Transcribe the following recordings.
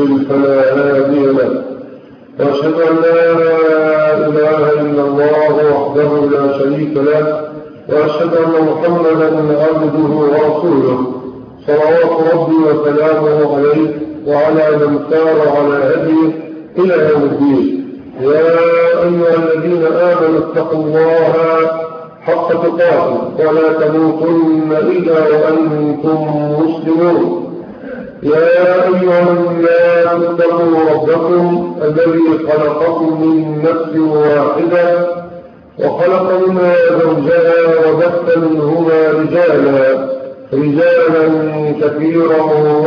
يضلل فلا هادي له وأشهد أن لا إله إلا الله وحده لا شريك له وأشهد أن محمدا عبده ورسوله صلوات ربي وسلامه عليه وعلى من سار على هديه إلى يوم الدين يا أيها الذين آمنوا اتقوا الله حق تقاته ولا تموتن إلا وأنتم مسلمون يا أيها الناس اتقوا ربكم الذي خلقكم من نفس واحدة وخلق منها زوجها وبث منهما رجالا رجالا كثيرا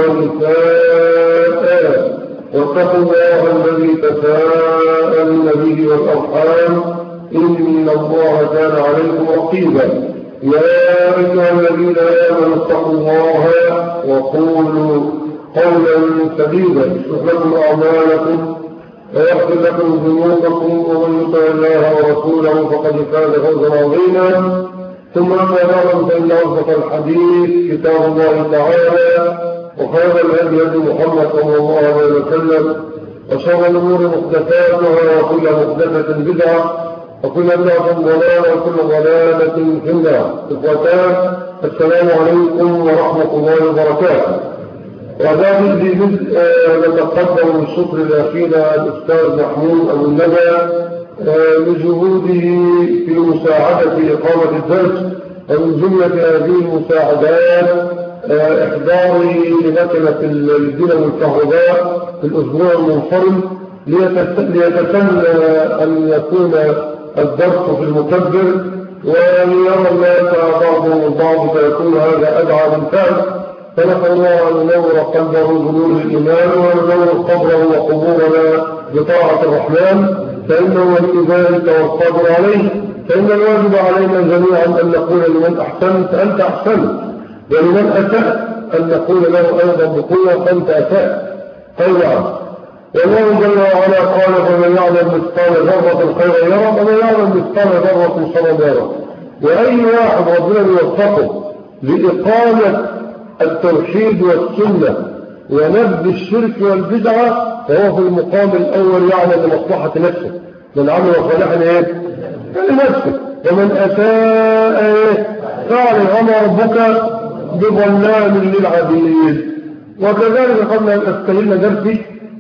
ونساء واتقوا الله الذي تساءلون به والأرحام إن الله كان عليكم رقيبا يا أيها الذين آمنوا اتقوا الله وقولوا قولا سديدا يصلح لكم أعمالكم ويغفر لكم ذنوبكم ومن يطع الله ورسوله فقد فاز فوزا عظيما ثم أما بعد فإن أصدق الحديث كتاب الله تعالى وخير الهدي هدي محمد صلى الله عليه وسلم وشر الأمور محدثاتها وكل محدثة بدعة وكل بدعة ضلالة وكل ضلالة في النار إخوتان السلام عليكم ورحمة الله وبركاته وذلك بجزء نتقدم من الشكر الأخير الأستاذ محمود أبو الندى لجهوده في مساعدة إقامة الدرس ومن جملة هذه المساعدات إحضاري لمكنة الدين والكهرباء في الأسبوع المنصرم ليتسنى أن يكون الدرس في المكبر وليرى الناس بعضهم البعض فيكون هذا أدعى بالفعل فنسأل الله أن ينور قلبه بنور الإيمان وينور قبره وقبورنا بطاعة الرحمن فإنه ولي ذلك والقادر عليه فإن الواجب علينا جميعا أن نقول لمن أحسنت أنت أحسنت ولمن أسأت أن نقول له أيضا بقوة أنت أسأت طيب والله جل وعلا قال فمن يعلم مثقال ذرة خيرا يرى ومن يعلم مثقال ذرة شرا يرى وأي واحد ربنا يوفقه لإقامة التوحيد والسنة ونبذ الشرك والبدعة فهو في المقام الأول يعلم لمصلحة نفسه من عمل صالحا ايه؟ لنفسه ومن أساء ايه؟ فعل وما ربك بظلام للعبيد وكذلك قبل أن أستهل درسي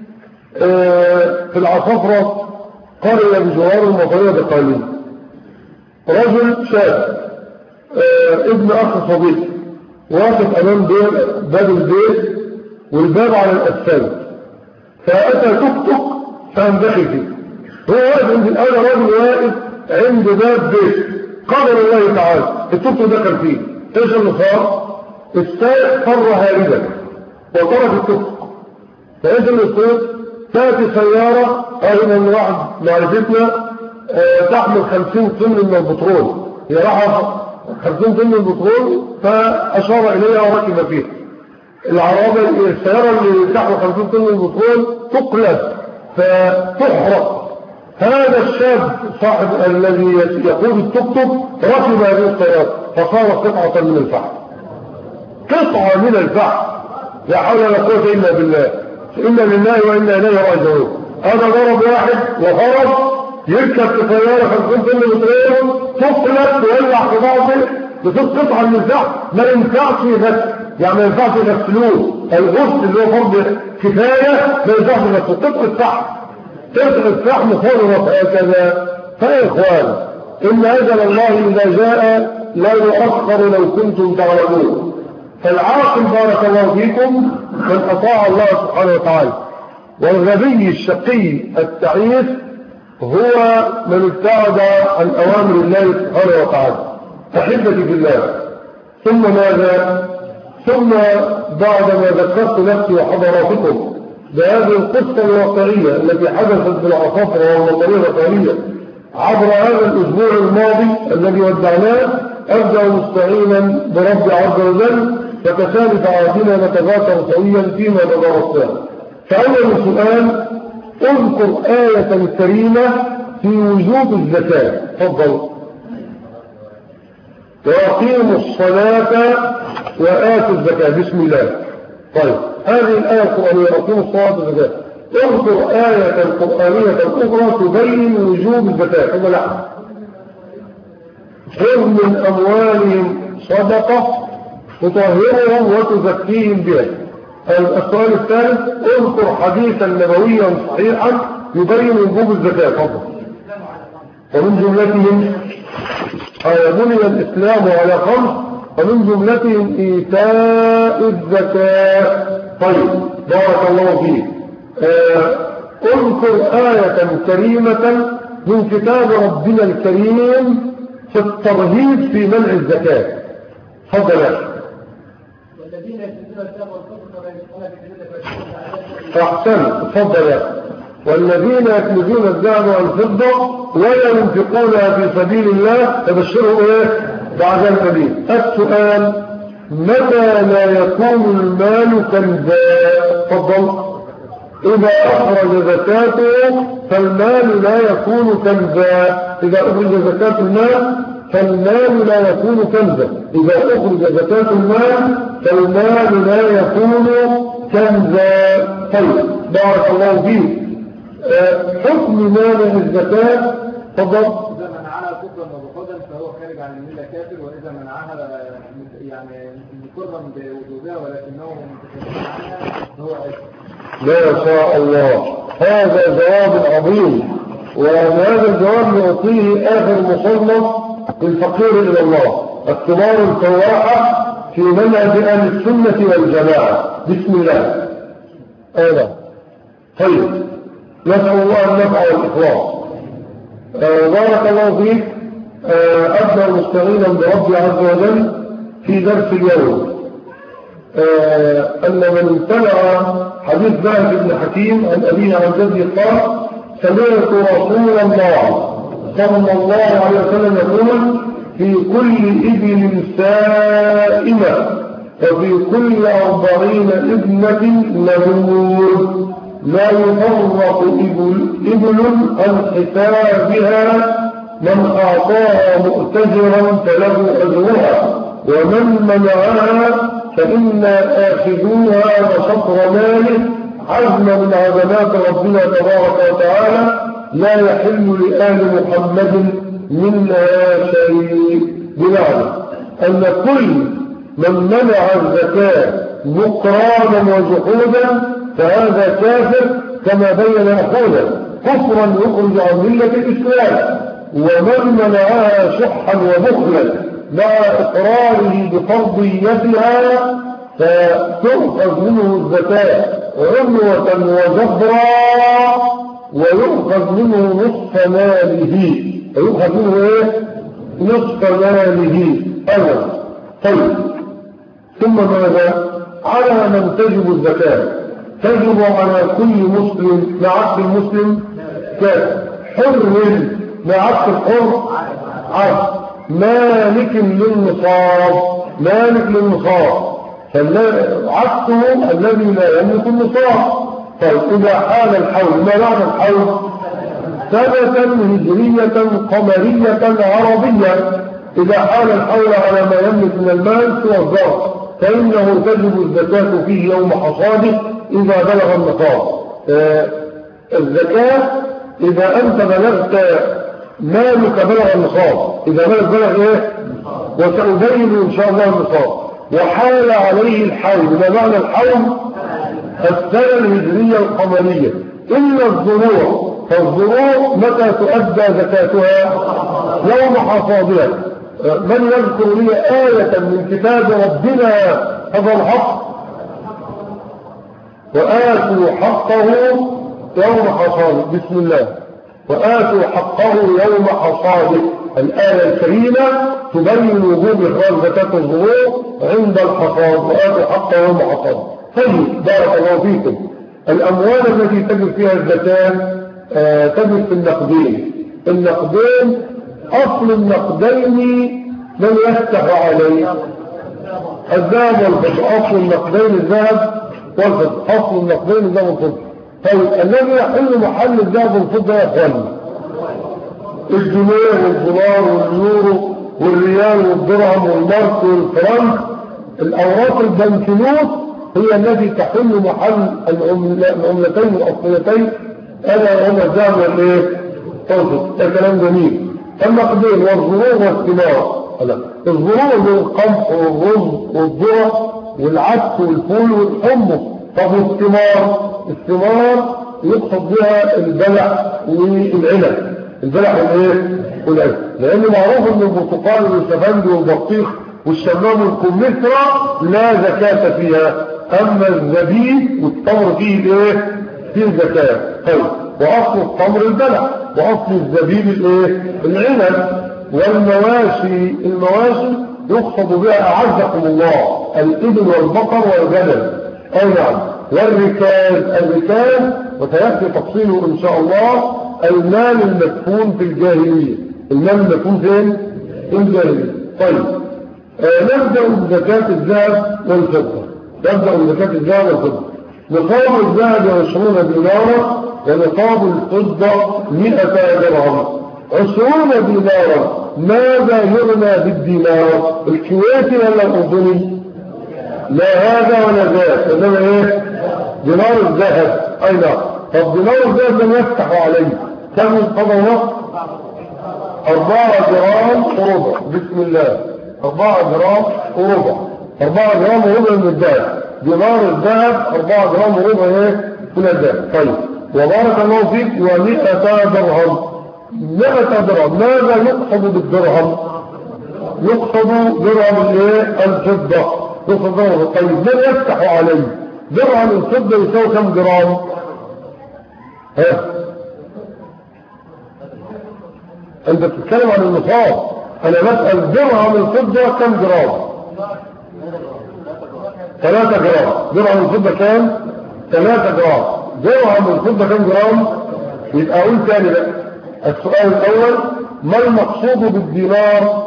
في العصفرة قرية بجوار المطرية بقليل رجل شاب ابن أخ صديق واقف أمام باب البيت والباب على الأسفل فأتى تك تك فاندخل فيه هو واقف عند الأول راجل واقف عند باب بيت قدر الله تعالى التك تك دخل فيه ايش اللي صار؟ السائق فر هاربا وترك التك فايش اللي صار؟ تأتي سيارة أيضا من واحد معرفتنا أه تحمل خمسين طن من البترول هي راحة خمسين طن من البترول فأشار إليها وركب فيها العرابة السيارة اللي تحمل خمسين طن من البترول تقلب فتحرق هذا الشاب صاحب الذي يقود التوك توك ركب هذه السيارة فصارت قطعة من الفحم قطعة من الفحم لا حول ولا قوة إلا بالله إنا لله وإنا إليه راجعون هذا ضرب واحد وخرج يركب في سيارة 50 طن بترول تقلب تولع في بعضه بتصير قطعة من الفحم ما ينفعش يغسل يعني ما ينفعش يغسلوه الغسل اللي هو فرض كفاية ما ينفعش يغسل قطعة فحم قطعة فحم فرضت هكذا فيا إخوان إن أجل الله إذا جاء لا يؤخر لو كنتم تعلمون فالعاقل بارك الله فيكم من أطاع الله سبحانه وتعالى والغبي الشقي التعيس هو من ابتعد عن أوامر الله سبحانه وتعالى أحبتي في الله ثم ماذا ثم بعدما ذكرت نفسي وحضراتكم بهذه القصة الواقعية التي حدثت بالعصافرة والمطرية الوطنية عبر هذا الأسبوع الماضي الذي ودعناه أبدأ مستعينا برب عز وجل فتسالف عادنا نتذاكر سويا فيما تدارسناه فأول سؤال اذكر آية كريمة في وجوب الزكاة تفضل وأقيموا الصلاة وآتوا الزكاة بسم الله طيب هذه الآية القرآنية أقيم الصلاة والزكاة اذكر آية قرآنية أخرى تبين وجوب الزكاة ثم لا خذ من أموالهم صدقة تطهرهم وتزكيهم بها السؤال الثالث اذكر حديثا نبويا صحيحا يبين وجوب الزكاة فضل ومن جملتهم بني الإسلام على خمس ومن جملتهم إيتاء الزكاة طيب بارك الله فيك آه، اذكر آية كريمة من كتاب ربنا الكريم في الترهيب في منع الزكاة تفضل والذين يكتبون الكتاب والكفر فاحسن تفضل يا والذين يكنزون الذهب والفضة ولا ينفقونها في سبيل الله فبشرهم ايه بعد السبيل السؤال متى لا يكون المال كنزا تفضل إذا أخرج زكاته فالمال لا يكون كنزا إذا أخرج زكاة المال فالمال لا يكون كنزا إذا أخرج زكاة المال فالمال لا يكون كنزا طيب بارك الله فيك آه، حكم مال الزكاة تفضل إذا منعها كفرا وبخدا فهو خارج عن الملة كافر وإذا منعها يعني مقرا بوجودها ولكنه متكلم عنها فهو ما شاء الله هذا جواب عظيم وهذا الجواب يعطيه آخر مصنف الفقير إلى الله الثمار الفواحة في منهج أهل السنة والجماعة بسم الله أيضا طيب نسأل الله النفع والإخلاص آه بارك الله فيك آه أبدأ مستغينا بربي عز وجل في درس اليوم آه أن من اتبع حديث بهز بن حكيم عن أبيه عن جده قال سمعت رسول الله صلى الله عليه وسلم يقول في كل إبل سائمة وفي كل أربعين ابنة لبور لا يفرق إبل, إبل عن حسابها من أعطاها مؤتجرا فله أجرها ومن منعها فإنا آخذوها وشطر ماله عزم من عزمات ربنا تبارك وتعالى لا يحل لآل محمد منها شيء بمعنى أن كل من منع الزكاة مقرانا وجحودا فهذا كافر كما بين أخونا كفرا يخرج عن ملة الإسلام ومن منعها شحا وبخلا مع إقراره بفرضيتها فتؤخذ منه الزكاة عنوة وجبرا ويؤخذ منه نصف ماله ويؤخذ منه ايه نصف ماله أولا طيب ثم ماذا على من تجب الزكاة تجب على كل مسلم لعبد المسلم حر لعبد الحر عبد مالك للنصاب مالك للنصاب عبده الذي لا يملك النصاب طيب إذا حال الحول ما معنى الحول سنة هجرية قمرية عربية إذا حال الحول على ما يملك من المال سوى الظرف فإنه تجب الزكاة فيه يوم حصاده إذا بلغ النصاب آه الزكاة إذا أنت بلغت مالك بلغ النصاب إذا مالك بلغ إيه وسأبين إن شاء الله النصاب وحال عليه الحول ما معنى الحول السنة الهجرية القمرية إلا الزروع فالزروع متى تؤدى زكاتها يوم حصادها من يذكر لي آية من كتاب ربنا هذا الحق وآتوا حقه يوم حصاده بسم الله وآتوا حقه يوم حصاده الآية الكريمة تبين وجوب إخراج زكاة الظهور عند الحصاد وآتوا حقه يوم حصاده طيب بارك الله فيكم الأموال التي تجد فيها الزكاة آه تجد في النقدين النقدين أصل النقدين من يفتح عليه الذهب والفضة أصل النقدين الذهب والفضة أصل النقدين الذهب والفضة طيب الذي يحل محل الذهب والفضة يا أخواني الجنيه والدولار واليورو والريال والدرهم والمارك والفرنك الأوراق البنكنوت هي التي تحل محل العملتين الأصليتين ألا هما الذهب والإيه؟ تنصب ده كلام جميل النقدين والظروف والثمار الظروف بالقمح والرز والذرة والعدس والفول والحمص طب والثمار الثمار يقصد بها البلع والعنب البلع والايه والعنب لان معروف ان البرتقال والسفندي والبطيخ والشمام والكمثرى لا زكاة فيها اما الزبيب والتمر فيه الايه فيه زكاة طيب واصل التمر البلع واصل الزبيب الايه العنب والمواشي المواشي يقصد بها اعزكم الله الابل والبقر والغنم اي نعم والركاز الركاز وسيأتي تفصيله إن شاء الله المال المدفون في الجاهلية المال المدفون فين؟ في الجاهلية طيب آه نبدأ بزكاة الذهب والفضة نبدأ بزكاة الذهب والفضة نصاب الذهب عشرون دينارا ونصاب الفضة مئة درهم عشرون دينارا ماذا يغنى بالدينار الكويتي ولا الأردني لا هذا ولا ذاك إنما إيه دينار الذهب أي لا طب دينار الذهب لم يفتح عليه كم القضاء أربعة جرام وربع بسم الله أربعة جرام وربع أربعة جرام وربع من الذهب دينار الذهب أربعة جرام وربع إيه من الذهب طيب وبارك الله فيك ومئة درهم مئة درهم ماذا يقصد بالدرهم يقصد درهم الايه الفضة يقصد درهم طيب من يفتح عليه درهم الفضة يساوي كم جرام ها انت بتتكلم عن النصاب انا بسأل درهم الفضة كم جرام ثلاثة جرام درهم الفضة كام ثلاثة جرام درهم الفضة كم جرام يبقى اقول تاني بقى السؤال الاول ما المقصود بالدينار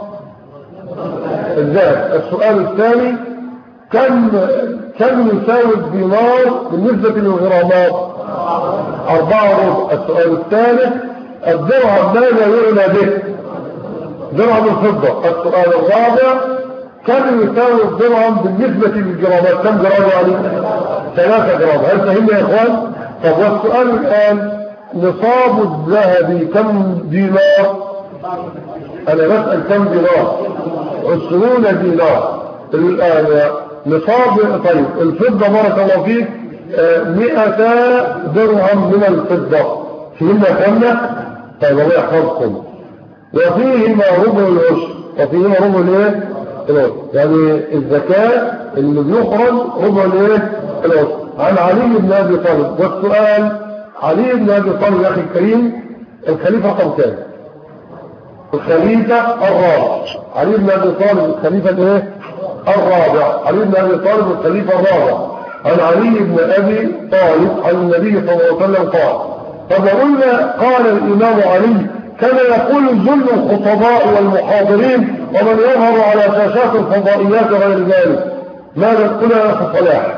الذهب السؤال الثاني كم كم يساوي الدينار بالنسبة للغرامات أربعة ربع السؤال الثالث الدرهم ماذا يعنى به درهم الفضة السؤال الرابع كم يساوي الدرهم بالنسبة للجرامات كم جرام يعني ثلاثة جرام هل فهمنا يا اخوان طب والسؤال الآن نصاب الذهب كم دينار انا بسأل كم دينار عشرون دينار الآن نصاب طيب الفضة بارك الله فيك مئة درهم من الفضة فهمنا كمنا طيب الله يحفظكم وفيهما ربع العشر وفيهما ربع الايه العشر يعني الزكاة اللي بيخرج ربع الايه العشر عن علي بن ابي طالب والسؤال علي بن ابي طالب يا اخي الكريم الخليفة رقم كام الخليفة الرابع علي بن ابي طالب الخليفة الايه الرابع علي بن ابي طالب الخليفة الرابع عن علي بن ابي طالب عن النبي صلى الله عليه وسلم قال طب قلنا قال الامام علي كما يقول ذل الخطباء والمحاضرين ومن يظهر على شاشات الفضائيات وغير ذلك ماذا تقول يا اخي صلاح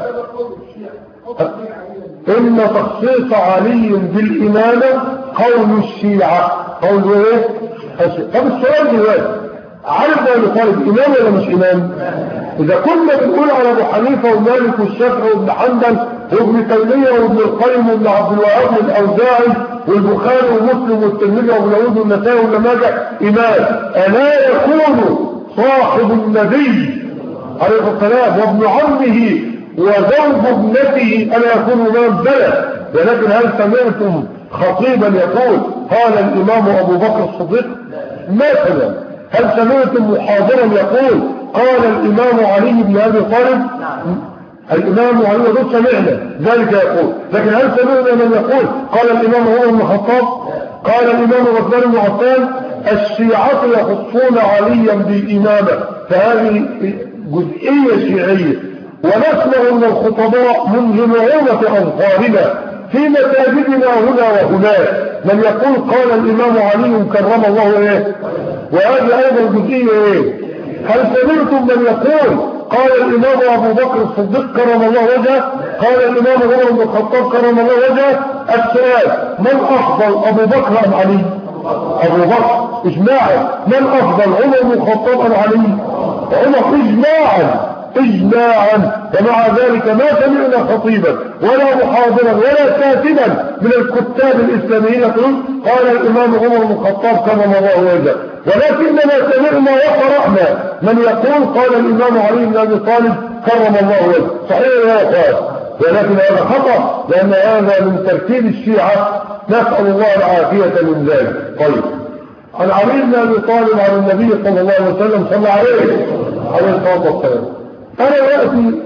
ان تخصيص علي بالامامه قول الشيعه قول ايه طب السؤال دلوقتي عارف ده طالب امام ولا مش امام اذا كنا بنقول على ابو حنيفه ومالك والشافعي وابن حنبل وابن تيميه وابن القيم وابن عبد الوهاب والاوزاعي والبخاري ومسلم والترمذي وابو داوود والنسائي وابن ماجه امام الا يكون صاحب النبي عليه الصلاه والسلام وابن عمه وزوج ابنته الا يكون امام بلى ولكن هل سمعتم خطيبا يقول قال الامام ابو بكر الصديق مثلا هل سمعتم محاضرا يقول قال الامام علي بن ابي طالب الامام علي بن سمعنا ذلك يقول لكن هل سمعنا من يقول قال الامام عمر بن الخطاب قال الامام عثمان بن عفان الشيعة يخصون عليا بالامامة فهذه جزئية شيعية ونسمع من الخطباء منذ نعومة أظفارنا في مساجدنا هنا وهناك من يقول قال الإمام علي كرم الله إيه وهذه أيضا جزئية إيه هل سمعتم من يقول قال الإمام أبو بكر الصديق كرم الله وجهه قال الإمام عمر بن الخطاب كرم الله وجهه السؤال من أفضل أبو بكر أم علي أبو بكر إجماعا من أفضل عمر بن الخطاب أم علي عمر إجماعا إجماعا ومع ذلك ما سمعنا خطيبا ولا محاضرا ولا كاتبا من الكتاب الإسلاميين يقول قال الإمام عمر بن الخطاب كرم الله وجهه ولكننا سمعنا وقرأنا من يقول قال الإمام علي بن أبي طالب كرم الله وجهه صحيح يا أخوان ولكن هذا خطأ لأن هذا من ترتيب الشيعة نسأل الله العافية من ذلك طيب عن علي بن أبي طالب عن النبي صلى الله عليه وسلم صلى عليه عليه الصلاة والسلام أنا يأتي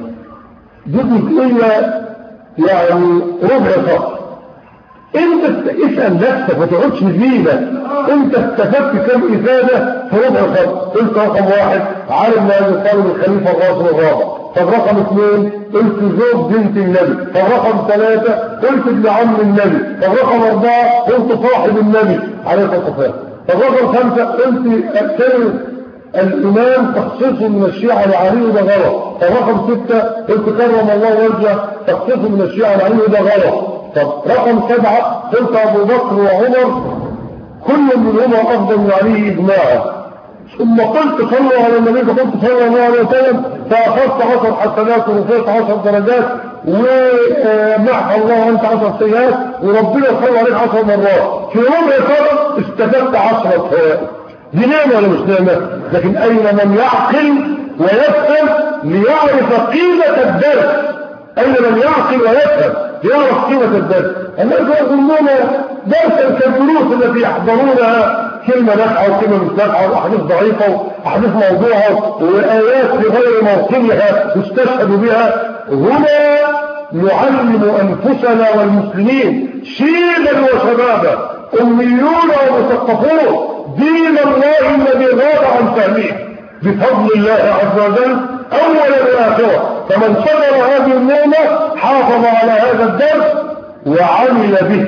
جزئية يعني ربع سطر انت اسأل نفسك ما تقعدش فينا انت استفدت كم افادة في ربع سطر قلت رقم واحد علي بن ابي طالب الخليفة الراشد الرابع طب رقم اثنين قلت زوج بنت النبي طب رقم ثلاثة قلت ابن عم النبي طب رقم اربعة قلت صاحب النبي عليه الصلاة والسلام طب رقم خمسة قلت كلمة الإمام تخصيصه من الشيعة لعلي وده غلط طب رقم ستة قلت كرم الله وجهه تخصيصه من الشيعة لعلي وده غلط طب رقم سبعة قلت أبو بكر وعمر كل منهما أفضل من علي إجماعا ثم قلت صلوا على النبي فقلت صلى الله عليه وسلم فأخذت عشر حسنات ورفعت عشر درجات ومعك الله أنت عشر سيئات وربنا صلى عليك عشر مرات في ربع سنة استفدت عشرة فوائد دي نعمة ولا مش نعمة لكن أين من يعقل ويفهم ليعرف قيمة الدرس أين من يعقل ويفهم يعرف قيمة الدرس الناس يظنون درسا كالدروس التي يحضرونها كلمة نافعة وكلمة مش نافعة وأحاديث ضعيفة وأحاديث موضوعة وآيات في غير موطنها يستشهد بها هنا نعلم أنفسنا والمسلمين شيبا وشبابا أميون ومثقفون دين الله الذي غاب عن فهمه بفضل الله عز وجل أولا وآخرا فمن شكر هذه النعمة حافظ على هذا الدرس وعمل به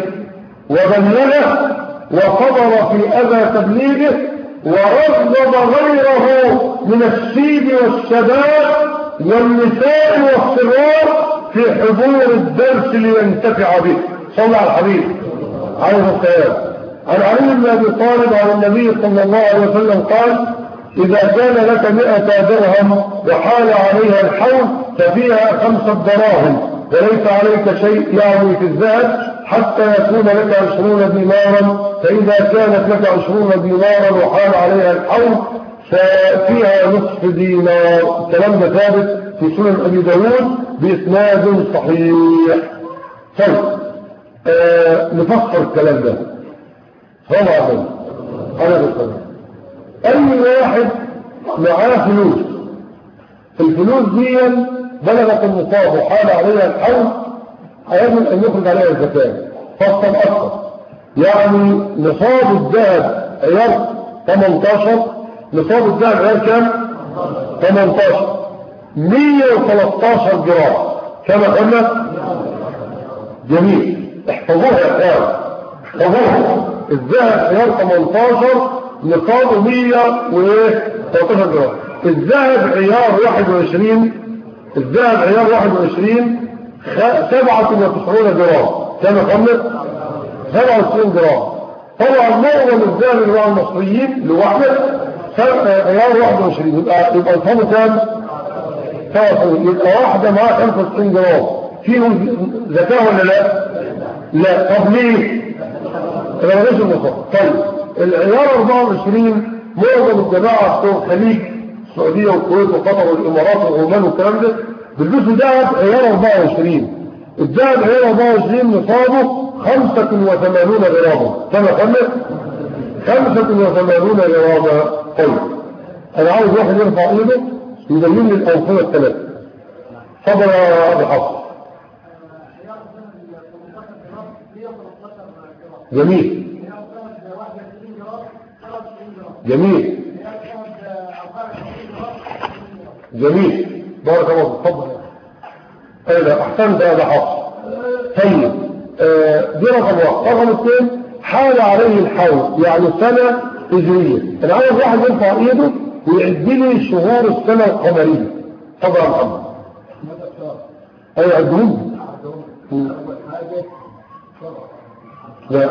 وبلغه وصبر في أذى تبليغه ورغب غيره من الشيب والشباب والنساء والصغار في حضور الدرس لينتفع به صلى على الحبيب عليه السلام عن علي بن ابي طالب عن النبي صلى الله عليه وسلم قال إذا كان لك مئة درهم وحال عليها الحول ففيها خمسة دراهم وليس عليك شيء يعني في الذهب حتى يكون لك عشرون دينارا فإذا كانت لك عشرون دينارا وحال عليها الحول ففيها نصف دينار الكلام ده ثابت في سنن أبي داود بإسناد صحيح طيب آه نفسر الكلام ده طبعا أنا بالطبع أي واحد معاه فلوس الفلوس دي بلغت النصاب وحال عليها الحول هيجب أن يخرج عليها الزكاة فصل أكثر يعني نصاب الذهب عيار 18 نصاب الذهب عيار كام؟ 18 113 جرام كما قلنا جميل احفظوها يا اخوان احفظوها الذهب عيار 18 نصابه 113 جرام الذهب عيار 21 الذهب عيار 21 97 جرام كما قلنا 97 جرام طبعا معظم الذهب اللي هو المصريين لوحده عيار 21 يبقى يبقى الفم كام؟ 97 يبقى واحده معاها 95 جرام فيهم زكاه ولا لا؟ لا طب ليه؟ انا ماليش النصاب طيب العيار 24 معظم الجماعه بتوع الخليج السعوديه والكويت وقطر والامارات والعمان والكلام ده بيلبسوا ذهب عيار 24 الذهب عيار 24 نصابه 85 غراما كما قلنا 85 غراما طيب انا عاوز واحد يرفع ايده يبين لي الانفيه الثلاثه تفضل يا ابو حفص جميل جميل جميل بارك الله فيك تفضل ايه احسنت يا ابو حفص طيب آه دي رقم واحد رقم اثنين حال عليه الحول يعني سنه هجريه انا عاوز واحد يرفع ايده ويعد لي شهور السنه القمريه تفضل يا محمد ايوه عدهم لا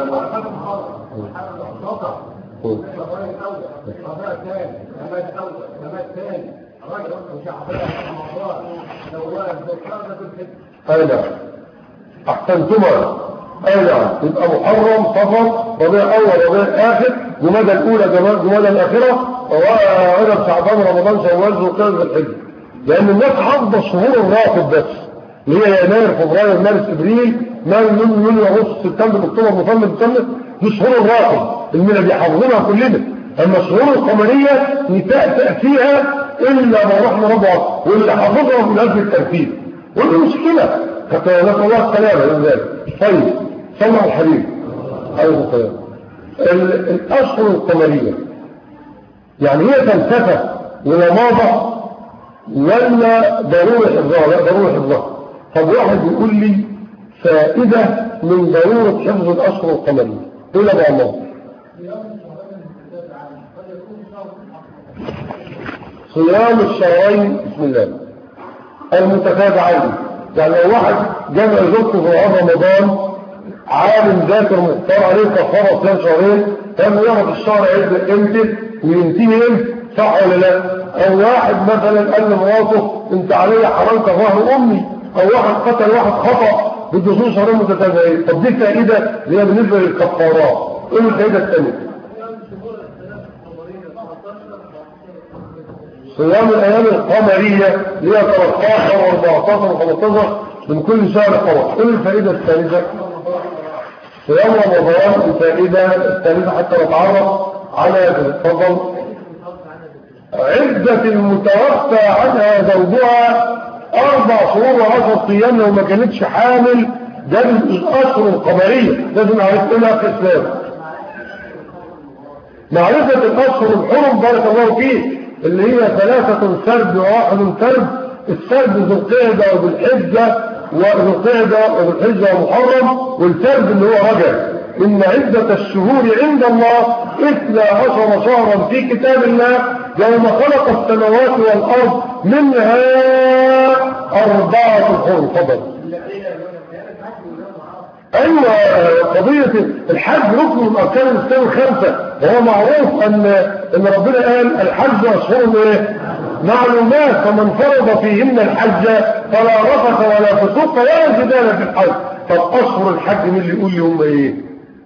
أي نعم أحسنتما أي نعم يبقى محرم صفر ربيع أول ربيع آخر جمادى الأولى جمادى الآخرة وعدد شعبان رمضان شوال ذو قيد الحج لأن الناس حافظة الشهور الرافض بس اللي هي يناير فبراير مارس ابريل مايو يونيو يوليو اغسطس سبتمبر اكتوبر نوفمبر ديسمبر دي شهور الرافض الميلادي حافظينها كلنا اما الشهور القمريه نتأتأ فيها الا ما رحم ربها واللي حافظها من اجل الترتيب ودي مشكله نسال الله السلامه من ذلك طيب سمع الحبيب عليه السلام الاشهر القمريه يعني هي فلسفه ولماضه ولا ضروري حفظها لا ضروري حفظها طب واحد يقول لي فائدة من ضرورة حفظ الأشهر القمرية إلى بعضها صيام الشهرين بسم الله المتتابعين يعني لو واحد جمع زوجته في رمضان عالم ذاكر مختار عليه كفاره صيام شهرين كان يعرف الشهر يبدا امتى وينتهي امتى صح ولا لا او واحد مثلا قال لمراته انت علي حرام كظهر امي او واحد قتل واحد خطا بدخول شهرين متتابعين طب دي فائده اللي هي بالنسبه للكفارات ايه الفائده الثانيه صيام الايام القمريه اللي هي 13 و14 و15 من كل شهر قمر ايه الفائده الثالثه صيام رمضان الفائده الثالثه حتى نتعرف على تفضل عدة المتوفى عنها زوجها أربع شهور وعشر أيام لو ما كانتش حامل ده الأشهر القمرية لازم نعرف إيه في الإسلام معرفة الأشهر الحرم بارك الله فيه اللي هي ثلاثة سرد وواحد سرد السرد ذو القعدة وذو الحجة وذو القعدة وذو الحجة ومحرم والسرد اللي هو رجب إن عدة الشهور عند الله إثنى عشر شهرا في كتاب الله يوم خلق السماوات والأرض منها أربعة حرم فضل أيوة قضية الحج ركن من أركان الإسلام الخمسة وهو معروف أن أن ربنا قال الحج أشهر إيه؟ معلومات فمن فرض فيهن الحج فلا رفث ولا فسوق ولا جدال في الحج طب أشهر الحج من اللي يقول لي هم إيه؟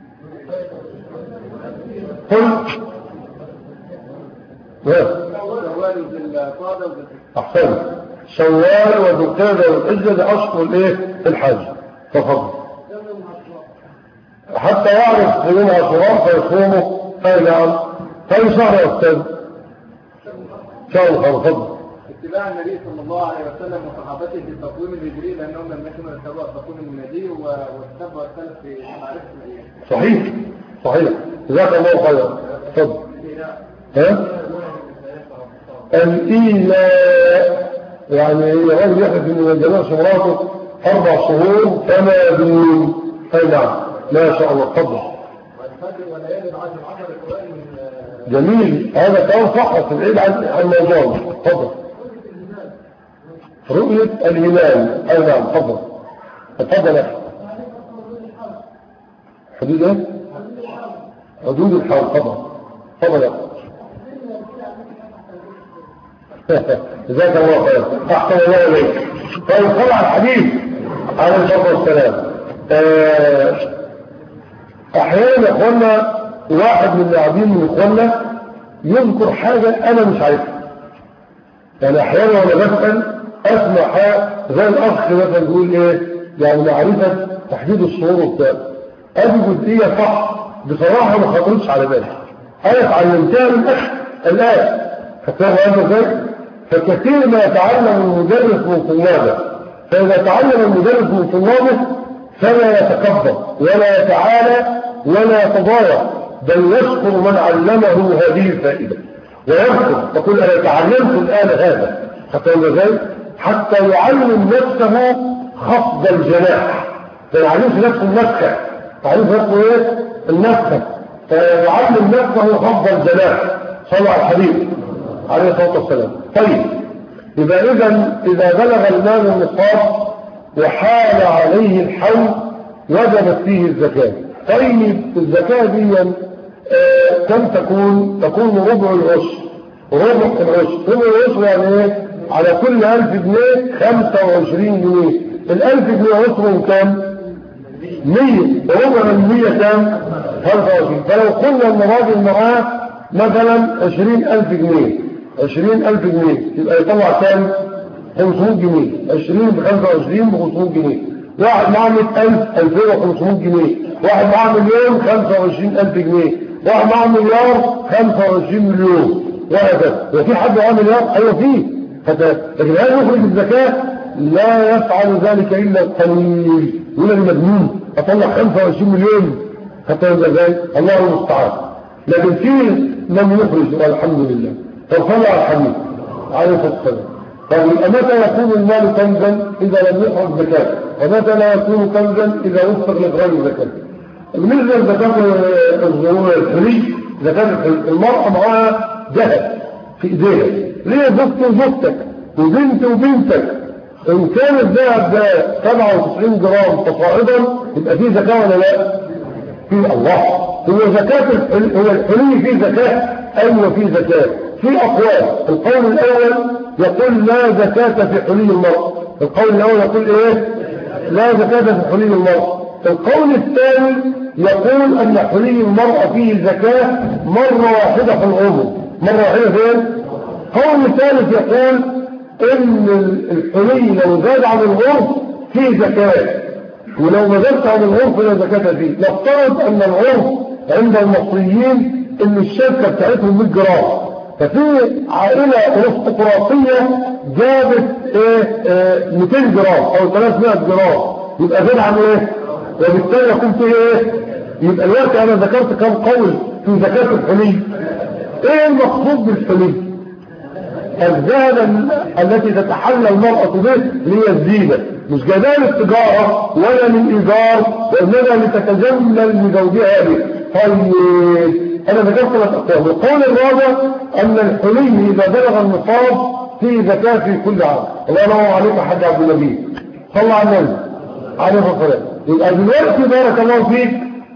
قل أحسن شوال وذو القعدة والحجة ده أشهر الإيه؟ الحج تفضل حتى يعرف يوم عاشوراء فيصومه اي نعم كم شهر يا استاذ شهر تفضل اتباع النبي صلى الله عليه وسلم وصحابته في التقويم الهجري لانهم لم يكونوا يتبعوا التقويم الميلادي واتبعوا السلف في معرفه الايام صحيح صحيح جزاك الله خيرا تفضل ها الإيلاء يعني الرجل يحدث من الجماعة مراته أربع شهور كما دون أي نعم ما شاء الله تفضل جميل هذا كلام صح في العيد عن الموضوع تفضل رؤية الهلال أي نعم تفضل تفضل يا أخي حدود ايه؟ حدود الحول تفضل تفضل يا أخي جزاك الله خير احسن الله اليك طيب طبعا الحديث عليه الصلاه والسلام احيانا يا اخوانا واحد من اللاعبين من اخوانا يذكر حاجه انا مش عارفها يعني احيانا وانا بسال اسمع حاجه زي الاخ مثلا يقول ايه يعني معرفه تحديد الشهور وبتاع ادي جزئيه صح بصراحه ما خطرتش على بالي انا اتعلمتها من اخ الان فاهم هذا ازاي فكثير ما يتعلم المدرس من طلابه فإذا تعلم المدرس من طلابه فلا يتكبر ولا يتعالى ولا يتضايق بل يشكر من علمه هذه الفائدة ويذكر يقول أنا تعلمت الآن هذا حتى ازاي حتى يعلم نفسه خفض الجناح ما يعلمش نفسه النفخة يعلم نفسه ايه النفخة فيعلم نفسه خفض الجناح صلى على الحبيب عليه الصلاة والسلام طيب يبقى إذا إذا بلغ المال النصاب وحال عليه الحول وجبت فيه الزكاة طيب الزكاة دي آه كم تكون تكون ربع العشر ربع العشر ربع العشر يعني ايه على كل 1000 جنيه 25 جنيه ال 1000 جنيه عشرهم كام 100 وربع ال 100 كام 25 فلو قلنا ان راجل معاه مثلا 20000 جنيه 20000 جنيه يبقى يطلع كام 500 جنيه 20 ب 25 ب 500 جنيه واحد معاه 100000 2500 جنيه واحد معاه مليون 25000 جنيه واحد معاه مليار 25 مليون وهكذا وفي حد معاه مليار ايوه فيه لكن هل يخرج الزكاه لا يفعل ذلك الا القليل ولا المجنون اطلع 25 مليون حتى يبقى ازاي الله المستعان لكن في من يخرج والحمد لله فصلى على الحميد عليه الصلاه والسلام طيب متى يكون المال كنزا اذا لم يخرج زكاه ومتى لا يكون كنزا اذا وفق لاخراج الزكاه بالنسبه لزكاه الحلي زكاه المراه معاها ذهب في ايديها ليه زوجتي وزوجتك وبنتي وبنتك ان كان الذهب ده 97 جرام فصاعدا يبقى فيه زكاه ولا لا؟ في الله هو زكاه هو الحلي فيه زكاه ايوه فيه زكاه في اقوال القول الاول يقول لا زكاه في حلي المرء القول الاول يقول ايه لا زكاه في حلي المرء القول الثاني يقول ان حلي المرأة فيه زكاة مرة واحدة في العمر مرة واحدة فين قول الثالث يقول ان الحلي لو زاد عن العرف فيه زكاة ولو ما زادت عن العرف لا زكاة فيه نفترض ان العرف عند المصريين ان الشركة بتاعتهم 100 جرام ففي عائلة ارستقراطية جابت ايه اه 200 جرام او 300 جرام يبقى زاد عن ايه وبالتالي يكون فيه ايه يبقى الوقت انا ذكرت كم قول في زكاة الحلي ايه المقصود بالحلي الذهب التي تتحلى المرأة به هي الزينة مش جايبها للتجارة ولا للإيجار وإنما لتتجمل لزوجها به طيب أنا ذكرت ثلاث أقوال القول الرابع أن الحلي إذا بلغ النصاب فيه زكاة في كل عام الله ينور عليك حاج عبد النبي صلى على النبي عليه الصلاة والسلام يبقى دلوقتي بارك الله فيك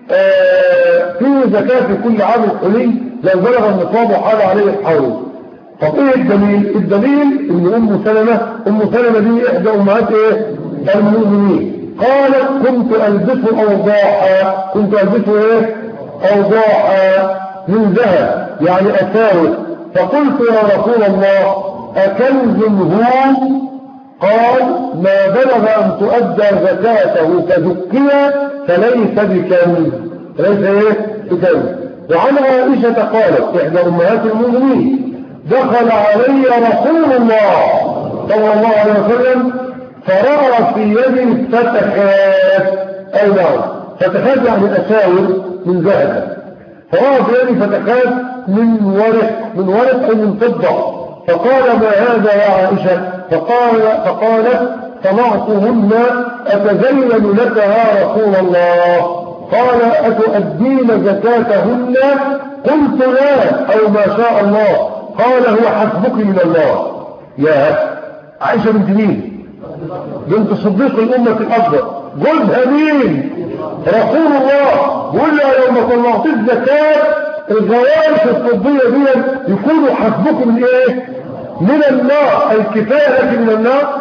آه في زكاة في كل عام الحلي لو بلغ النصاب وحال عليه الحول طب ايه الدليل الدليل ان ام سلمة ام سلمة دي احدى امهات ايه المؤمنين قالت كنت البس اوضاعا كنت البس ايه اوضاعا من ذهب يعني اساوي فقلت يا رسول الله اكنز هو قال ما بلغ ان تؤدى زكاته كدكية فليس بكنز ليس ايه بكنز وعن عائشة قالت احدى امهات المؤمنين دخل علي رسول الله صلى الله عليه وسلم فرأى في يدي فتحات أي نعم فتحات يعني أساور من ذهب فرأى في يدي فتحات من ورق من ورق أو من فضة فقال ما هذا يا عائشة فقال فقالت صنعتهن أتزين لك يا رسول الله قال أتؤدين زكاتهن قلت لا أو ما شاء الله قال هو حسبك من الله يا عائشة بنت مين بنت صديق الأمة الأكبر جوزها مين رسول الله بيقول لها لو ما طلعتيش زكاة الغوارش الطبية دي يكونوا حسبكم من ايه من النار الكفاية لك من النار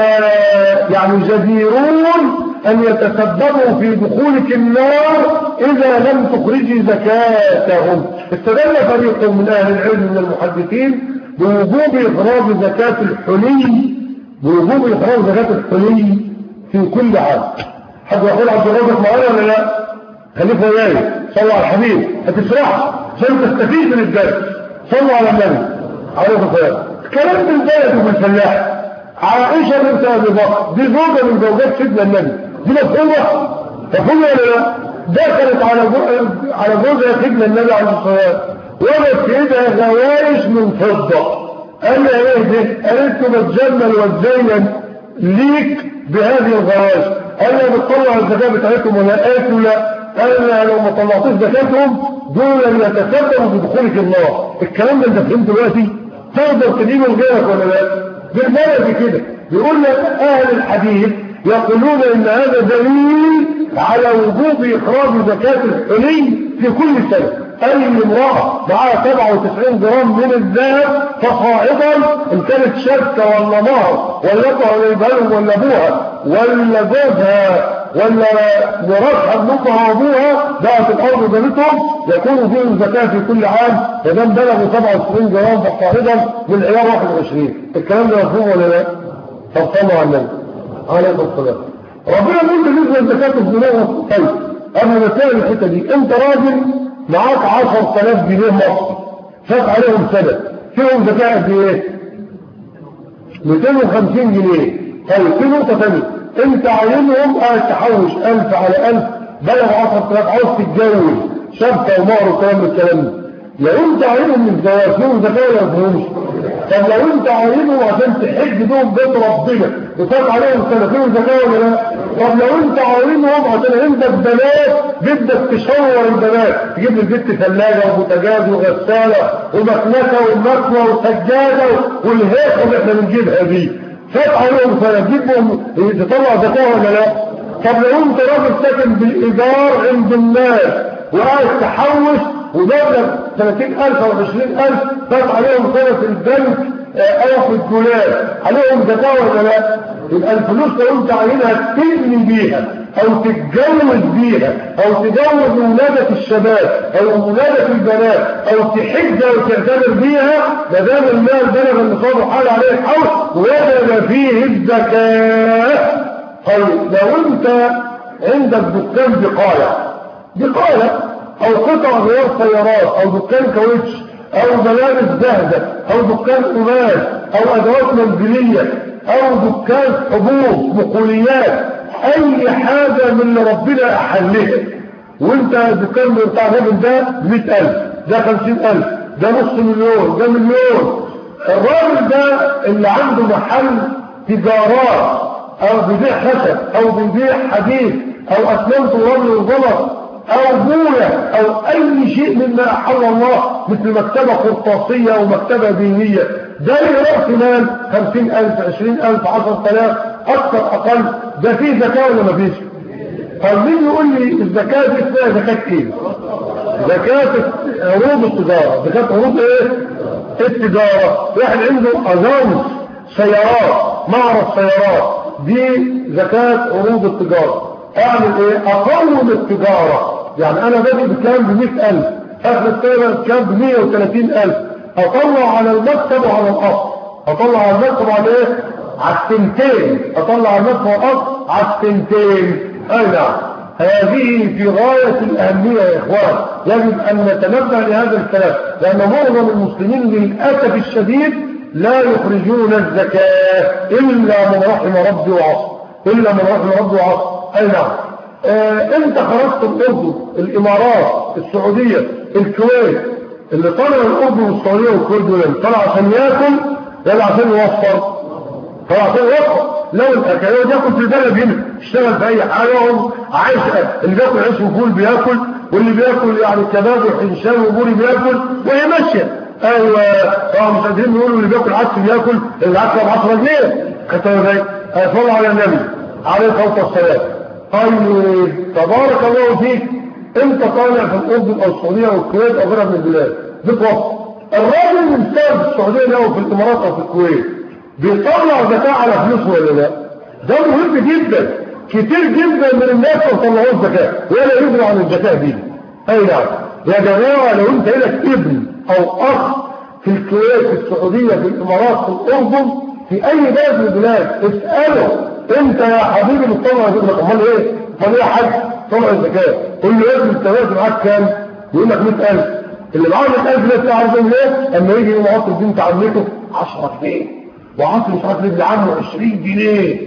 فيعني جديرون أن يتسببوا في دخولك النار إذا لم تخرجي زكاتهم استدل فريق من أهل العلم من المحدثين بوجوب إخراج زكاة الحلي بوجوب إخراج زكاة الحلي في كل عام حد يقول عبد الرزق معايا ولا لا؟ خليك وياي صلوا على الحبيب هتشرح عشان تستفيد من الدرس صلوا على النبي عليه الصلاة والسلام كلام من البلد ومن الفلاح عائشة بنت أبي بكر دي زوجة من زوجات سيدنا النبي دي مفهومة مفهومة ولا لا؟ دخلت على على جوزها سيدنا النبي عليه الصلاة والسلام وجدت في ايدها غوايش من فضة قال لها ايه دي؟ قالت له بتجمل واتزين ليك بهذه الغوايش قال لها بتطلع الزكاة بتاعتهم ولا قالت له لا قال لها لو ما طلعتوش زكاتهم دول يتسببوا في دخولك النار الكلام ده انت فهمت دلوقتي تقدر تجيبه لغيرك ولا لا؟ بالبلد كده بيقول لك اهل الحديث يقولون ان هذا دليل على وجوب اخراج زكاة الحلي في كل سنة أي امرأة معاها 97 جرام من الذهب فصاعدا إن كانت شبكة ولا مهر ولا ولا يبهلهم ولا أبوها ولا جوزها ولا ميراث ابنها وابوها بقت الارض جابتهم يكون فيهم زكاه في كل عام فدام بلغوا 97 جرام فصاعدا من عيار 21 الكلام ده مفهوم ولا لا؟ طب صلوا على النبي عليه الصلاه ربنا يقول بالنسبه لزكاه الزنا طيب انا بسال الحته دي انت راجل معاك 10000 جنيه مصري فات عليهم سنه فيهم زكاه قد ايه؟ 250 جنيه طيب في نقطه ثانيه انت عاينهم قاعد تحوش 1000 على 1000 بلغ 10000 عاوز تتجوز شبكه ومهر والكلام ده الكلام ده لو انت عاينهم من الزواج فيهم زكاه ولا ما فيهمش؟ طب لو انت عاينهم عشان تحج بهم بيت ربنا وفات عليهم سنه فيهم زكاه ولا لا؟ طب لو انت عاينهم عشان عندك بنات بدك تشور البنات تجيب لي البيت ثلاجه وبوتاجاز وغساله ومكنسه ومكوى وسجاده والهيصه اللي احنا بنجيبها دي فات عليهم سنه تجيبهم تطلع زكاه ولا لا؟ طب لو انت راجل ساكن بالايجار عند الناس وقاعد تحوش وجاب 30000 او 20000 فات عليهم سنه في البنك او في الدولار عليهم زكاه ولا لا؟ يبقى الفلوس لو انت عايزها تبني بيها او تتجوز بيها او تجوز ولادة الشباب او ولادة البنات او تحج او تعتبر بيها ما دام المال بلغ النصاب وحال عليه الحول وجب فيه الزكاة طيب لو انت عندك دكان بقالة بقالة او قطع غيار سيارات او دكان كاوتش او ملابس زهدة او دكان قماش او ادوات منزلية او دكان حبوب بقوليات اي حاجة من اللي ربنا احلها وانت الدكان بتاع الراجل ده 100000 ده 50000 ده نص مليون ده مليون الراجل ده اللي عنده محل تجارات او بيبيع خشب او بيبيع حديد او اسمنت ورمل وزلط او بوية او اي شيء مما احل الله مثل مكتبة قرطاسية او مكتبة دينية ده رأس مال خمسين الف عشرين الف عشر تلاف اكثر اقل ده فيه زكاة ولا ما فيش طب مين يقول لي الزكاة دي اسمها زكاة ايه زكاة عروض التجارة زكاة عروض ايه التجارة واحد عنده اجانس سيارات معرض سيارات دي زكاة عروض التجارة اعمل ايه اقوم التجارة يعني انا بادئ بكام بمئة الف اخر السنة بكام بمئة وثلاثين الف اطلع على المكتب وعلى الاصل اطلع على المكتب على ايه على السنتين اطلع على المكتب وعلى الاصل على السنتين اي نعم هذه في غاية الأهمية يا إخوان يجب أن نتنبه لهذا الكلام لأن معظم المسلمين للأسف الشديد لا يخرجون الزكاة إلا من رحم ربي وعصر إلا من رحم ربي وعصر أي نعم آه انت خرجت الأردن الإمارات السعودية الكويت اللي طلع الأردن والسعودية والكويت دول طلع عشان ياكل ولا عشان يوفر طلع عشان يوفر لو الاكل ياكل في البلد هنا اشتغل في اي حاجه هم عايش اللي بياكل عيش وفول بياكل واللي بياكل يعني كباب وحنشان وبوري بياكل وهي ماشيه ايوه طبعا مش قادرين نقول اللي بياكل عدس بياكل العدس ب 10 جنيه خدتوا ازاي؟ صلوا على النبي عليه الصلاه والسلام طيب تبارك الله فيك انت طالع في الاردن او السعوديه او الكويت او غيرها من البلاد بتوفر الراجل من سبب السعوديه او في الامارات او في الكويت بيطلع زكاه على فلوسه ولا لا ده مهم جدا كتير جدا من الناس ما طلعوش زكاه ولا يدروا عن الزكاه دي اي نعم يا جماعه لو انت لك ابن او اخ في الكويت في السعوديه في الامارات في الاردن في اي بلد من البلاد اساله انت يا حبيبي بتطلع ابنك امال ايه امال ايه يا حاج طلع الزكاه قول له يا ابني انت واقف معاك كام يقول لك 100000 اللي معاه 100000 ده تعرف ايه اما يجي يوم عطل بنت عمته 10 جنيه وعطل مش عارف ابن عمه 20 جنيه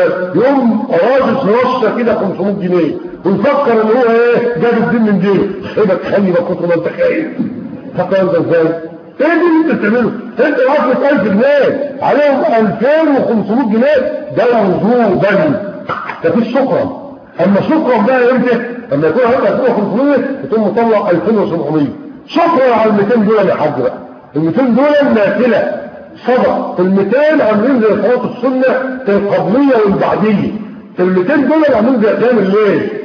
يوم راجل رشه كده 500 جنيه ويفكر ان هو ايه جاب الدين من جيبه ايه ده تخلي بقى كتر ما انت خايف فكر انت ازاي ايه دي اللي انت بتعمله انت واقف 1000 جنيه عليهم 2500 جنيه ده وجوبا مفيش شكرا اما شكرا بقى امتى لما يكون عندك 2500 تقوم مطلع 2700 شكرا على ال 200 دول يا حاج بقى ال 200 دول نافله صدق ال 200 عاملين زي صلاه السنه القبليه والبعديه ال 200 دول عاملين زي قيام الليل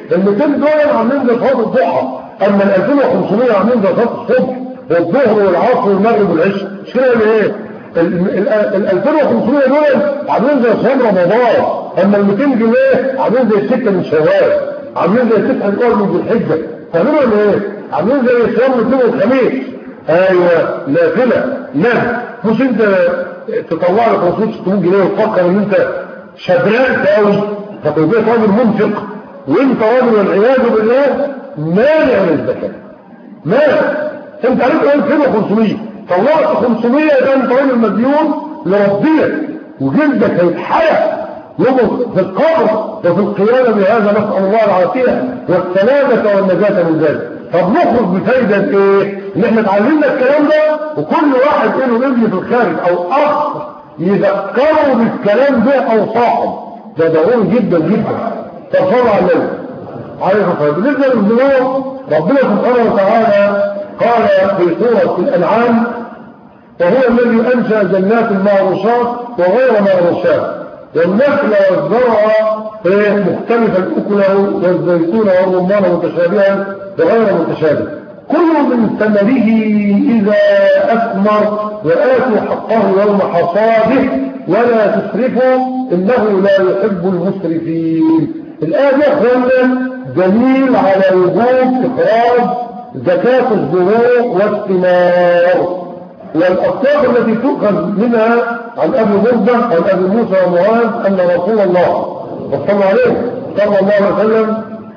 ال 200 دول عاملين زي صلاه الضحى اما ال 2500 عاملين زي صلاه الصبح والظهر والعصر والمغرب والعشاء مش كده ولا ايه ال 2500 دول عاملين زي صيام رمضان اما ال 200 جنيه عاملين زي السته من شوال عاملين زي التسعه الاول من ذي الحجه فاهمين ولا ايه عاملين زي صيام الاثنين والخميس ايوه نافله نعم مش انت تطلع لك رصيد 600 جنيه وتفكر ان انت شبرقت قوي فتبقى راجل منفق وانت راجل والعياذ بالله مانع من الزكاه مانع انت عليك قول كده 500 طلعت 500 يبقى انت راجل مديون لربنا وجلدك هيتحرق يوم في القبر وفي القيامه بهذا نسال الله العافيه والسلامه والنجاه من ذلك طب نخرج بفايده ايه؟ ان احنا اتعلمنا الكلام ده وكل واحد له ابن في الخارج او اخ يذكروا بالكلام ده او صاحب ده ضروري جدا جدا فصلوا على النبي عليه الصلاه والسلام بالنسبه للذنوب ربنا سبحانه وتعالى قال في سوره الانعام وهو الذي انشا جنات معروشات وغير معروشات والنخل والزرع مختلفا اكله والزيتون والرمان متشابها وغير متشابه كل من ثمره اذا اثمر واتوا حقه يوم حصاده ولا تسرفوا انه لا يحب المسرفين الايه دي اخوانا دليل على وجوب اخراج زكاه الزروع والثمار والأصناف التي تؤخذ منها عن أبي مرده عن أبي موسى ومعاذ أن رسول الله صلى عليه صلى الله عليه وسلم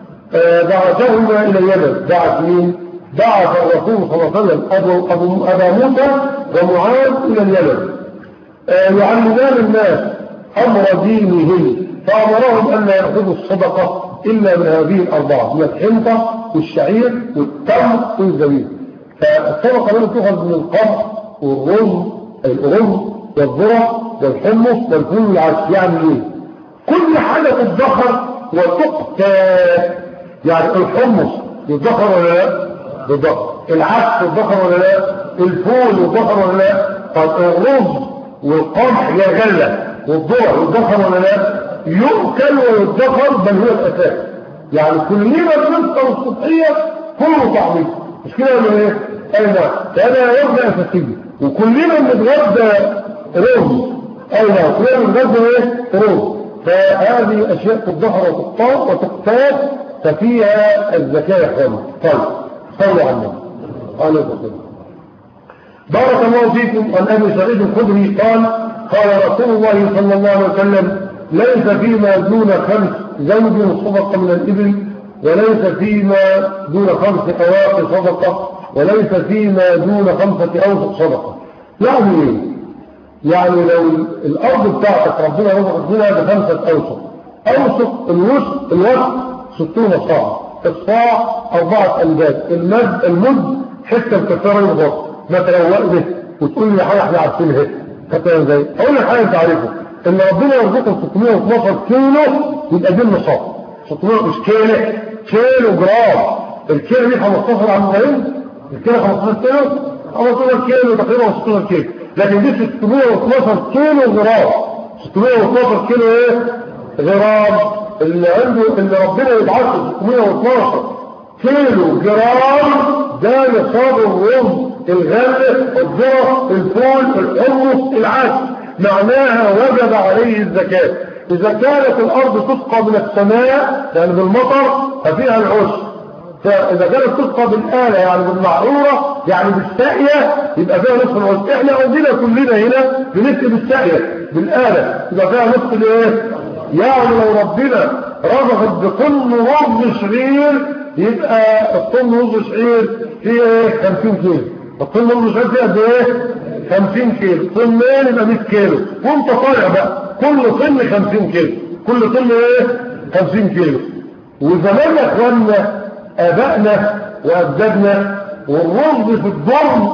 بعثهما إلى اليمن بعث مين؟ بعث الرسول صلى الله عليه وسلم أبو أبو أبا موسى ومعاذ إلى اليمن يعلمان الناس أمر دينهم فأمرهم أن لا يأخذوا الصدقة إلا من هذه الأربعة من الحنطة والشعير والتمر والزبيب فالصدقة لم تؤخذ من القمح والرز الرز والذرة والحمص والفول والعدس يعني ايه كل حاجة تتدخر وتقتى يعني الحمص يتدخر ولا لا يتدخر العدس يتدخر ولا لا الفول يتدخر ولا لا طب الرز والقمح يا غلة والذرة يتدخر ولا لا يؤكل ويتدخر بل هو الأساس يعني كلنا بنفطر الصبحية كله طعميه مش كده ولا ايه؟ اي نعم فانا يرجع اساسيه وكلنا بنتغدى رز اي نعم كلنا بنتغدى ايه؟ رز فهذه اشياء تتظهر وتقتات وتقتات ففيها الزكاه يا اخوانا طيب صلوا على النبي عليه الصلاه والسلام بارك الله فيكم عن ابي سعيد الخدري قال قال رسول الله صلى الله عليه وسلم ليس فيما دون خمس زوج صدقه من الابل وليس فيما دون خمس أواق صدقة وليس فيما دون خمسة أوسق صدقة يعني ايه؟ يعني لو الأرض بتاعتك ربنا رزقك منها بخمسة أوسق أوسق الوسط الوسط ستون صاع الصاع أربعة أمداد المد المد حتة مكسرة الغط ما تروق به وتقول لي حاجة احنا عارفينها كتير ازاي أقول لك حاجة تعرفه إن ربنا يرزقك 612 كيلو يبقى دي النصاب 600 مش كيلو كيلو جرام الكيلو دي 15 عن 40 الكيلو 15 كيلو 15 كيلو تقريبا 16 كيلو لكن دي 612 كيلو جرام 612 كيلو ايه جرام اللي عنده اللي ربنا يبعثه 612 كيلو جرام ده نصاب الرز الغله الذره الفول الحمص العسل معناها وجب عليه الزكاه إذا كانت الأرض تسقى من السماء يعني بالمطر ففيها العشر فإذا كانت تسقى بالآلة يعني بالمعرورة يعني بالساقية يبقى فيها نصف العشر إحنا عندنا كلنا هنا بنكتب الساقية بالآلة يبقى فيها نصف الإيه؟ يعني لو ربنا رزقك بطن رز شعير يبقى الطن رز شعير فيه ايه 50 كيلو الطن رز شعير فيه قد ايه 50 كيلو طنين يبقى 100 كيلو وانت طالع بقى كل طن 50 كيلو كل طن ايه 50 كيلو وزمان يا اخواننا ابائنا واجدادنا والرز في الضرب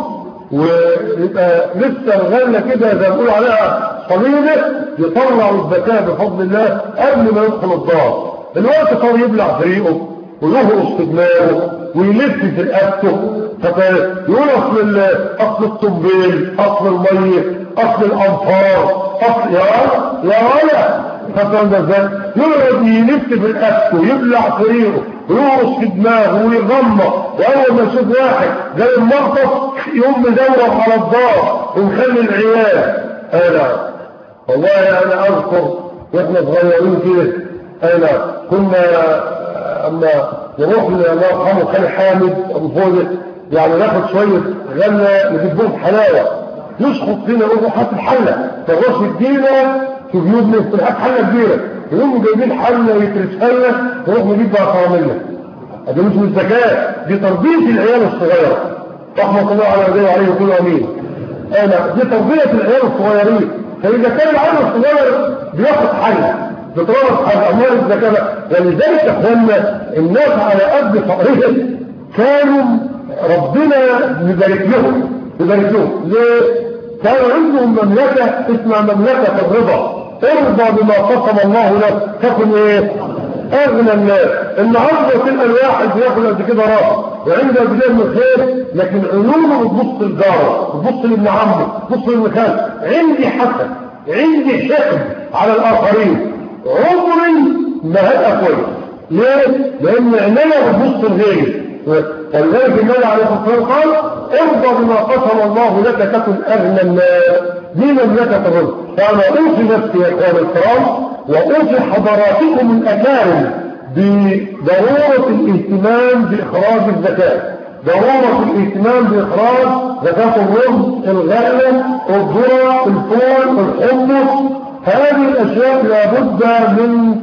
ويبقى لسه الغله كده زي ما بيقولوا عليها صليبه يطلعوا الزكاه بفضل الله قبل ما يدخل الدار الوقت صار يبلع فريقه ويهرس في دماغه ويلف في رقبته يقول اصل اصل الطبيل اصل الميه اصل الانفار اصل يا يا ولا فاهم ده ازاي يقعد يلف في الاكل ويبلع طريقه ويرقص في دماغه ويغمض واول ما يشوف واحد زي المغطس يقوم مدور على الدار ومخلي العيال انا والله انا اذكر واحنا صغيرين كده انا كنا اما نروح الله يرحمه خالي حامد ابو فوزه يعني ناخد شويه غله نجيب لهم حلاوه يسقط فينا يقول له هات الحله فالراس يدينا في جيوبنا في حله كبيره يقوموا جايبين حله يترسها لنا نروح نجيب بقى كراميلا هذا مش من الذكاء دي تربيه العيال الصغيره رحمه الله على يديه عليه كل امين انا دي تربيه العيال الصغيرين فاذا كان العيال الصغير بياخد حله بتربط على اموال الزكاه ولذلك يا اخوانا الناس على قد فقرهم كانوا ربنا يبارك لهم يبارك لهم ليه؟ كان عندهم مملكة اسمها مملكة الرضا ارضى بما قسم الله لك تكن ايه اغنى الناس النهارده تلقى الواحد بياكل قد كده راس وعنده بدايه من الخير لكن عيونه بتبص لجاره بتبص لابن عمه بتبص لابن خالته عندي حسد عندي حقد على الاخرين عمري ما هبقى كويس ليه؟ لان عينيا بتبص لغيري ولذلك النبي عليه الصلاه والسلام قال ارضى بما قسم الله لك تكن اغنى الناس دي مملكه الرزق فانا اوصي نفسي يا اخوان الكرام واوصي حضراتكم الاكارم بضروره الاهتمام باخراج الزكاه ضرورة الاهتمام بإخراج زكاة الرز، الغلة، الذرة، الفول، الحمص، هذه الأشياء لابد من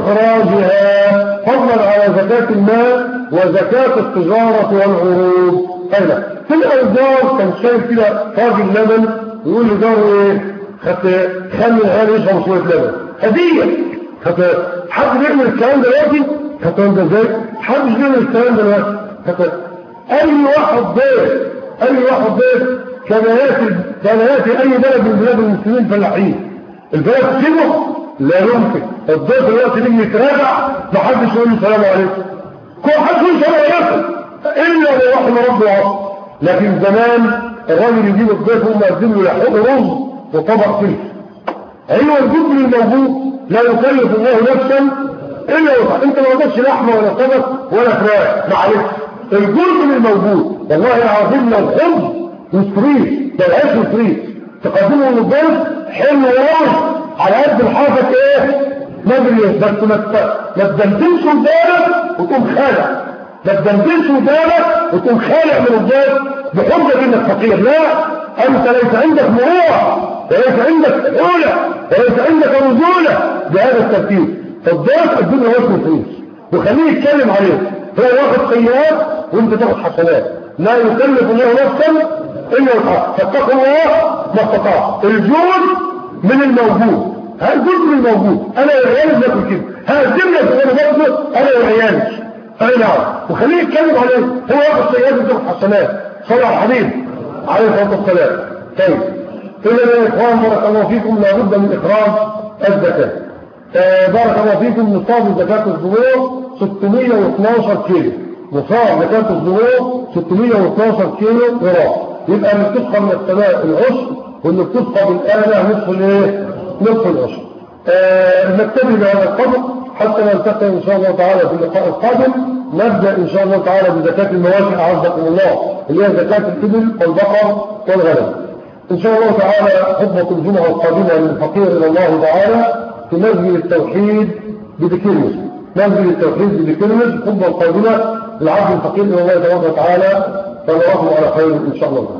إخراجها فضلا على زكاة المال وزكاة التجارة والعروض أين في الأوزار كان شايف كده راجل لبن يقول لي جاره إيه خدت خلي العيال يشربوا شوية لبن هدية خدت حد بيعمل الكلام دلوقتي خدت ده ازاي حد بيعمل الكلام دلوقتي خدت أي واحد ضيف أي واحد ضيف كان ياتي كان ياتي أي بلد من بلاد المسلمين فلاحين البلد تسيبه لا يمكن الضيف دلوقتي يجي يتراجع ما حدش يقول له السلام عليكم كل حد يقول السلام عليكم الا لو رحم ربه عصر لكن زمان الراجل يجيب الضيف وهم يقدم له لحوق رز وطبق فلفل ايوه الجبن الموجود لا يكلف الله نفسا الا وسعها انت ما قدرتش لحمه ولا طبق ولا فراخ معلش الجبن الموجود والله العظيم لو خبز وفريز ده العيش وفريز تقدمه للضيف حلو قوي على قد الحافظ ايه مدري بس ما ما تدندنش قدامك وتقوم خالع ما تدندنش قدامك وتقوم خالع من الضيف بحجه انك فقير لا انت ليس عندك مروءه وليس عندك حوله وليس عندك رجوله بهذا الترتيب فالضيف الدنيا وزن فلوس وخليه يتكلم عليه هو واخد سيئات وانت تاخد حسنات لا يكلف الله نفسا الا وسعها فاتقوا الله ما استطاع الجود من الموجود هذا جزء من الموجود انا والعيال بناكل كده هقدم لك وانا باكله انا والعيال اي نعم وخليه يتكلم عليه هو واخد سيئات وتاخد حسنات صلى على الحبيب عليه الصلاه والسلام طيب اذا يا اخوان بارك الله فيكم لابد من اخراج الزكاه آه بارك الله فيكم نصاب زكاه الزهور 612 كيلو نصاب زكاه الزهور 612 كيلو غرام يبقى اللي بتسقى من السماء العشر واللي بتسقى بالآلة نصف الايه؟ نصف العشر. آه نكتفي بهذا القدر حتى نلتقي ان شاء الله تعالى في اللقاء القادم نبدا ان شاء الله تعالى بزكاه المواشي اعزكم الله اللي هي زكاه الابل والبقر والغنم. ان شاء الله تعالى خطبه الجمعه القادمه للفقير الى الله تعالى في مسجد التوحيد بذكرمس. مسجد التوحيد بذكرمس الخطبه القادمه للعبد الفقير الى الله تبارك وتعالى فنراه على خير ان شاء الله